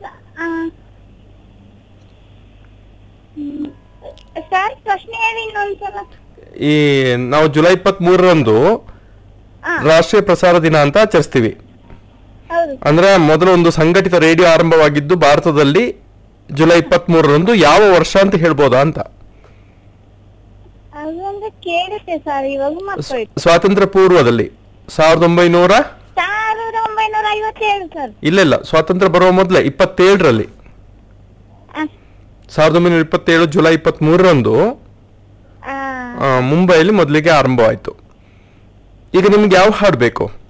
ಆ, ಹ್ಮ್. ಸರ್ ಪ್ರಶ್ನೆ ಹೇಳಿ ಇನ್ನೊಂದ್ಸಲ ಈ ನಾವು ಜುಲೈ ಇಪ್ಪತ್ತ್ ಮೂರರಂದು ಹಾ ರಾಷ್ಟ್ರೀಯ ಪ್ರಸಾರ ದಿನ ಅಂತ ಆಚರಿಸ್ತೀವಿ ಹೌದು ಅಂದ್ರೆ ಮೊದಲು ಒಂದು ಸಂಘಟಿತ ರೇಡಿಯೋ ಆರಂಭವಾಗಿದ್ದು ಭಾರತದಲ್ಲಿ ಜುಲೈ ಇಪ್ಪತ್ತ್ ಮೂರರಂದು ಯಾವ ವರ್ಷ ಅಂತ ಹೇಳ್ಬೋದಾ ಅಂತ ಅದೊಂದು ಕೇಳುತ್ತೆ ಸರ್ ಇವಾಗ ಮರ್ತೋಯ್ತು ಸ್ವಾತಂತ್ರ್ಯ ಪೂರ್ವದಲ್ಲಿ ಸಾವಿರದ ಒಂಬೈನೂರ ಸಾವಿರದ ಒಂಬೈನೂರ ಐವತ್ತೇಳು ಸರ್ ಇಲ್ಲ ಇಲ್ಲ ಸ್ವಾತಂತ್ರ್ಯ ಬರುವ ಮೊದಲೇ ಇಪ್ಪತ್ತೇಳರಲ್ಲಿ ಆ, ಸಾವಿರದ ಒಂಬೈನೂರ ಇಪ್ಪತ್ತೇಳು ಜುಲೈ ಇಪ್ಪತ್ತ್ ಮೂರರಂದು ಆ, ಮುಂಬೈಯಲ್ಲಿ ಮೊದಲಿಗೆ ಆರಂಭವಾಯಿತು ಈಗ ನಿಮ್ಗೆ ಯಾವ ಹಾಡು ಬೇಕು